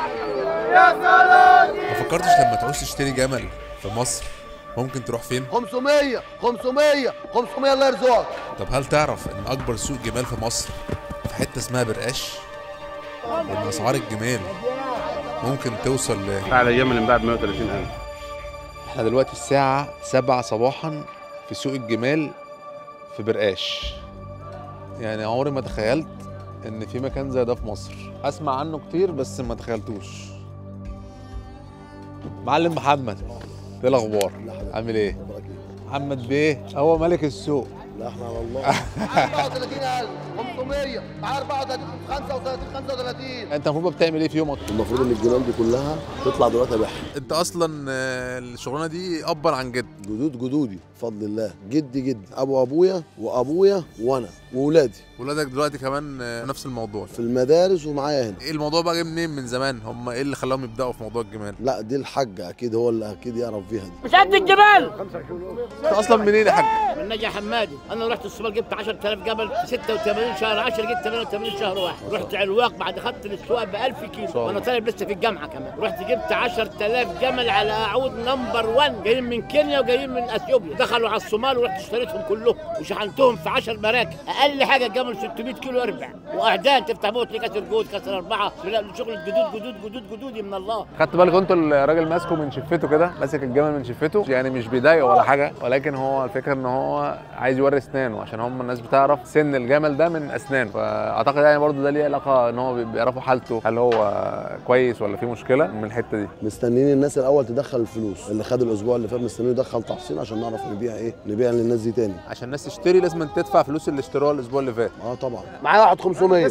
ما فكرتش لما تعوز تشتري جمل في مصر ممكن تروح فين 500 500 500 الله يرزقك طب هل تعرف ان اكبر سوق جمال في مصر في حته اسمها برقاش وان اسعار الجمال ممكن توصل ل على جمل انباع ب 130000 احنا دلوقتي الساعة سبعة صباحا في سوق الجمال في برقاش يعني عمري ما تخيلت ان في مكان زي ده في مصر اسمع عنه كتير بس ما تخيلتوش معلم محمد ايه الاخبار عامل ايه محمد بيه هو ملك السوق لا احنا على الله 34000 500 مع 34 35 35 انت المفروض بتعمل ايه في يومك المفروض ان الجمال دي كلها تطلع دلوقتي ابيعها انت اصلا آه، الشغلانه دي ابا عن جد جدود جدودي بفضل الله جدي جدي ابو ابويا وابويا وانا واولادي ولادك دلوقتي كمان آه، نفس الموضوع في المدارس ومعايا هنا ايه الموضوع بقى جاي منين من زمان هم ايه اللي خلاهم يبداوا في موضوع الجمال لا دي الحاج اكيد هو اللي اكيد يعرف فيها دي مش قد الجبال انت اصلا منين يا حاج من نجا حمادي انا رحت الصبح جبت 10000 جبل في 86 شهر 10 جبت 88 شهر واحد رحت علواق بعد خط الاستواء ب 1000 كيلو وانا طالب لسه في الجامعه كمان رحت جبت 10000 جمل على عود نمبر 1 جايين من كينيا وجايين من اثيوبيا دخلوا على الصومال ورحت اشتريتهم كلهم وشحنتهم في 10 مراكب اقل حاجه الجمل 600 كيلو اربع واعدان تفتح بوت لي كسر جود كسر اربعه لا شغل جدود جدود جدود جدودي من الله خدت بالك انتوا الراجل ماسكه من شفته كده ماسك الجمل من شفته يعني مش بيضايقه ولا حاجه ولكن هو الفكره ان هو عايز يوري اسنانه عشان هم الناس بتعرف سن الجمل ده من اسنانه فاعتقد يعني برضو ده ليه علاقه ان هو بيعرفوا حالته هل هو كويس ولا في مشكله من الحته دي مستنيين الناس الاول تدخل الفلوس اللي خد الاسبوع اللي فات مستنيه يدخل تحصيل عشان نعرف نبيع ايه نبيع للناس دي تاني عشان الناس تشتري لازم تدفع فلوس اللي اشتروها الاسبوع اللي فات اه طبعا معايا واحد 500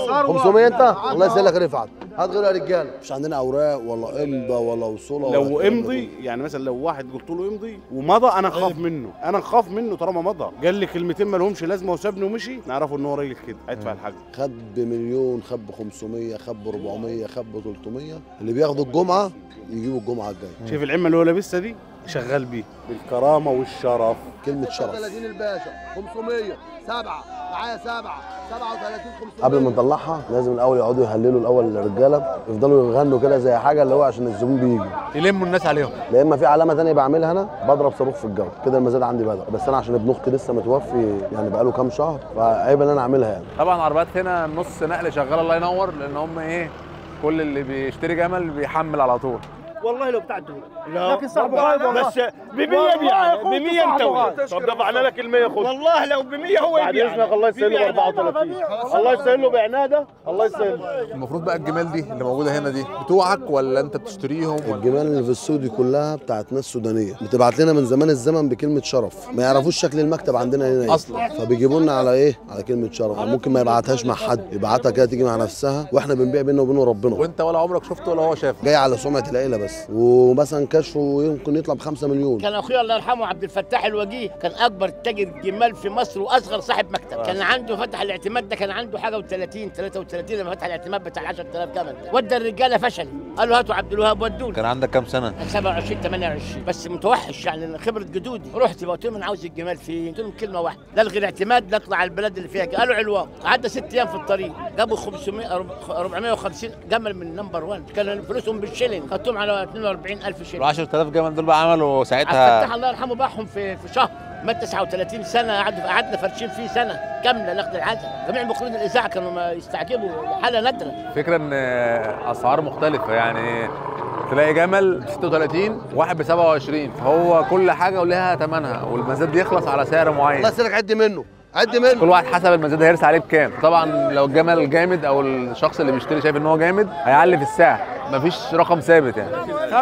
500 انت الله يسهلك يا رفعت هات غيره يا رجاله مش عندنا اوراق ولا امضى ولا وصوله ولا لو الكلام ده امضي يعني مثلا لو واحد قلت له امضي ومضى انا اخاف منه انا اخاف منه طالما مضى قال لي كلمتين ما لهمش لازمه وسابني ومشي نعرفه ان هو راجل كده هيدفع الحاج خد بمليون خد ب 500 خد ب 400 خد ب 300 اللي بياخدوا الجمعه يجيبوا الجمعه الجايه شايف العمه اللي هو لابسها دي شغال بيه بالكرامه والشرف كلمه شرف 30 الباشا 500 سبعة معايا سبعة 37 500 قبل ما نطلعها لازم الاول يقعدوا يهللوا الاول الرجاله يفضلوا يغنوا كده زي حاجه اللي هو عشان الزبون بيجي يلموا الناس عليهم لا اما في علامه ثانيه بعملها انا بضرب صاروخ في الجو كده المزاد عندي بدا بس انا عشان ابن اختي لسه متوفي يعني بقاله كام شهر فعيب ان انا اعملها يعني طبعا عربيات هنا نص نقل شغال الله ينور لان هم ايه كل اللي بيشتري جمل بيحمل على طول والله لو بتاع الدولة لكن صعب بس ب 100 يعني ب 100 انت طب دفعنا لك ال 100 خد والله لو ب 100 هو بعد يبيع اذنك الله يسهل له ب 34 الله يسهل له بعناده الله يسهل المفروض بقى الجمال دي اللي موجوده هنا دي بتوعك ولا انت بتشتريهم ولا الجمال اللي في السوق دي كلها بتاعت ناس سودانيه بتبعت لنا من زمان الزمن بكلمه شرف ما يعرفوش شكل المكتب عندنا هنا إيه. أصلاً. فبيجيبوا لنا على ايه على كلمه شرف ممكن ما يبعتهاش مع حد يبعتها كده تيجي مع نفسها واحنا بنبيع بينه وبينه ربنا وانت ولا عمرك شفته ولا هو شافه جاي على سمعه العيله بس ومثلا كشفه يمكن يطلع ب 5 مليون كان اخويا الله يرحمه عبد الفتاح الوجيه كان اكبر تاجر جمال في مصر واصغر صاحب مكتب كان عنده فتح الاعتماد ده كان عنده حاجه و30 33 لما فتح الاعتماد بتاع 10000 جمل ده ودى الرجاله فشل قال له هاتوا عبد الوهاب ودوه كان عندك كام سنه 27 28 بس متوحش يعني خبره جدودي رحت قلت لهم انا عاوز الجمال فين؟ قلت لهم كلمه واحده لا الغي الاعتماد لا اطلع على البلد اللي فيها قالوا علوان قعدنا ست ايام في الطريق جابوا 500 450 جمل من نمبر 1 كان فلوسهم بالشيلين خدتهم على 42000 شيلين ال 10000 جمل دول بقى عملوا عبد ساعتها الفتاح الله يرحمه باعهم في في شهر مات 39 سنه قعدوا قعدنا فرشين فيه سنه كامله ناخد العزاء جميع مخرجين الاذاعه كانوا ما يستعجبوا حاله نادره فكرة ان اسعار مختلفة يعني تلاقي جمل ب 36 واحد ب 27 فهو كل حاجة ولها ثمنها والمزاد بيخلص على سعر معين الله يسلك عد منه عد منه كل واحد حسب المزاد هيرسى عليه بكام طبعا لو الجمل جامد او الشخص اللي بيشتري شايف ان هو جامد هيعلي في السعر مفيش رقم ثابت يعني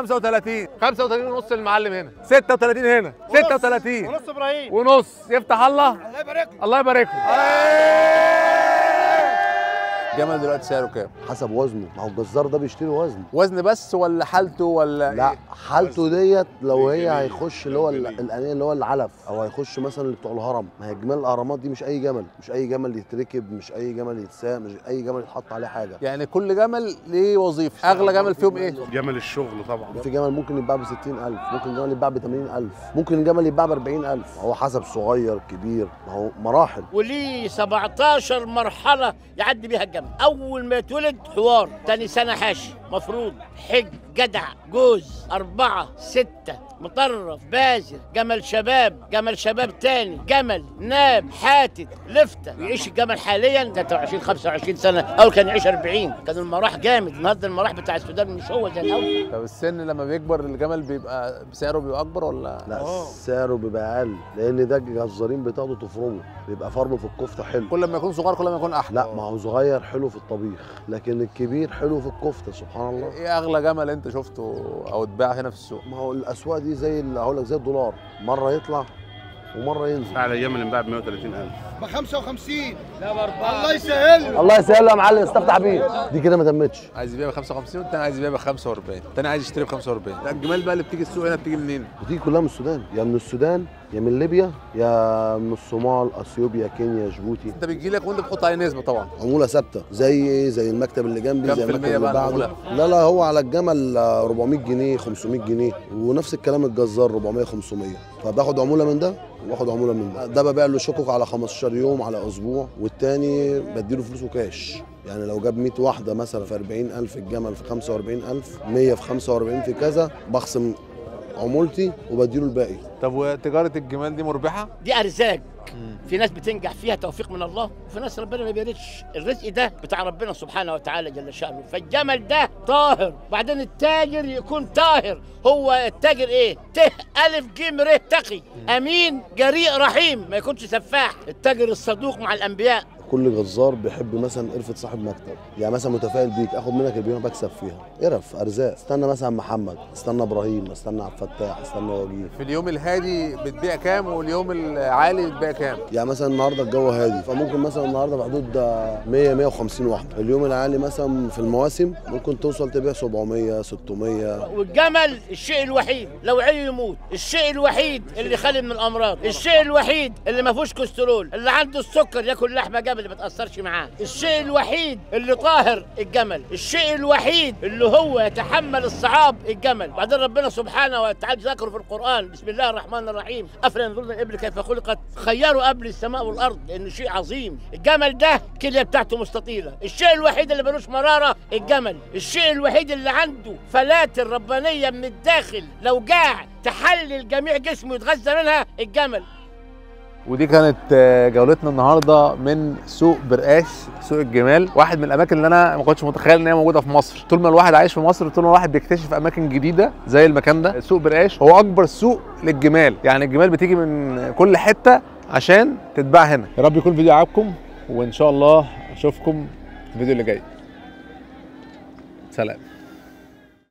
35 35 ونص المعلم هنا 36 هنا 36 ونص ابراهيم ونص يفتح الله الله يبارك الله يبارك له الجمل دلوقتي سعره كام حسب وزنه ما هو الجزار ده بيشتري وزن وزن بس ولا حالته ولا لا إيه؟ حالته ديت لو هي هيخش اللي هو ال- الانيه اللي هو العلف او هيخش مثلا اللي بتوع الهرم ما هي جمال الاهرامات دي مش اي جمل مش اي جمل يتركب مش اي جمل يتساق مش اي جمل يتحط عليه حاجه يعني كل جمل ليه وظيفه اغلى جمل فيهم ايه جمل الشغل طبعا في جمل ممكن يتباع ب 60000 ممكن جمل يتباع ب 80000 ممكن جمل يتباع ب 40000 هو حسب صغير كبير ما هو مراحل وليه 17 مرحله يعدي بيها الجمل سنه اول ما يتولد حوار تاني سنه حاشي مفروض حج جدع جوز أربعة ستة مطرف بازر جمل شباب جمل شباب تاني جمل ناب حاتت لفتة يعيش الجمل حاليا 23 25 سنة أول كان يعيش 40 كان المراح جامد النهارده المراح بتاع السودان مش هو زي الأول طب السن لما بيكبر الجمل بيبقى سعره بيبقى اكبر ولا لا سعره بيبقى اقل لان ده الجزارين بتاخده تفرمه بيبقى فرمه في الكفته حلو كل ما يكون صغير كل ما يكون احلى لا ما هو صغير حلو في الطبيخ لكن الكبير حلو في الكفته سبحان الله ايه اغلى جمل انت شفته او اتباع هنا في السوق ما هو الاسواق دي زي اللي هقول لك زي الدولار مره يطلع ومره ينزل على ايام اللي انباع ب 130000 ب 55 لا باربعه الله يسهل الله يسهل يا معلم استفتح بيه دي كده ما تمتش عايز يبيع ب 55 والتاني عايز يبيع ب 45 التاني عايز يشتري ب 45 لا الجمال بقى اللي بتيجي السوق هنا بتيجي منين بتيجي كلها من السودان يا من السودان يا من ليبيا يا من الصومال اثيوبيا كينيا جيبوتي انت بيجي لك وانت بتحط عليه نسبه طبعا عموله ثابته زي ايه زي المكتب اللي جنبي كام زي في المكتب المية اللي بقى بعده المعمولة؟ لا لا هو على الجمل آه، 400 جنيه 500 جنيه ونفس الكلام الجزار 400 500 فباخد عموله من ده وباخد عموله من ده ده ببيع له شكك على 15 يوم على اسبوع والتاني بديله فلوسه كاش يعني لو جاب 100 واحده مثلا في 40000 الجمل في 45000 100 في 45 في كذا بخصم عمولتي وبديله الباقي طب وتجاره الجمال دي مربحه دي ارزاق في ناس بتنجح فيها توفيق من الله وفي ناس ربنا ما بيردش الرزق ده بتاع ربنا سبحانه وتعالى جل شانه فالجمل ده طاهر بعدين التاجر يكون طاهر هو التاجر ايه ت الف ج ر تقي امين جريء رحيم ما يكونش سفاح التاجر الصدوق مع الانبياء كل جزار بيحب مثلا قرفه صاحب مكتب يعني مثلا متفائل بيك اخد منك البيمه بكسب فيها قرف ارزاق استنى مثلا محمد استنى ابراهيم استنى عبد الفتاح استنى وجيه في اليوم الهادي بتبيع كام واليوم العالي بتبيع كام يعني مثلا النهارده الجو هادي فممكن مثلا النهارده في حدود 100 150 واحده اليوم العالي مثلا في المواسم ممكن توصل تبيع 700 600 والجمل الشيء الوحيد لو عي يموت الشيء الوحيد اللي خالي من الامراض الشيء الوحيد اللي ما فيهوش كوليسترول اللي عنده السكر ياكل لحمه جمل ما تاثرش معاه الشيء الوحيد اللي طاهر الجمل الشيء الوحيد اللي هو يتحمل الصعاب الجمل بعدين ربنا سبحانه وتعالى ذكره في القران بسم الله الرحمن الرحيم افلا ينظرون الابل كيف خلقت خيروا قبل السماء والارض لانه شيء عظيم الجمل ده الكليه بتاعته مستطيله الشيء الوحيد اللي ملوش مراره الجمل الشيء الوحيد اللي عنده فلاتر ربانيه من الداخل لو جاع تحلل جميع جسمه يتغذى منها الجمل ودي كانت آه، جولتنا النهارده من سوق برقاش سوق الجمال واحد من الاماكن اللي انا ما كنتش متخيل ان هي موجوده في مصر طول ما الواحد عايش في مصر طول ما الواحد بيكتشف اماكن جديده زي المكان ده سوق برقاش هو اكبر سوق للجمال يعني الجمال بتيجي من كل حته عشان تتباع هنا يا رب يكون الفيديو عجبكم وان شاء الله اشوفكم في الفيديو اللي جاي سلام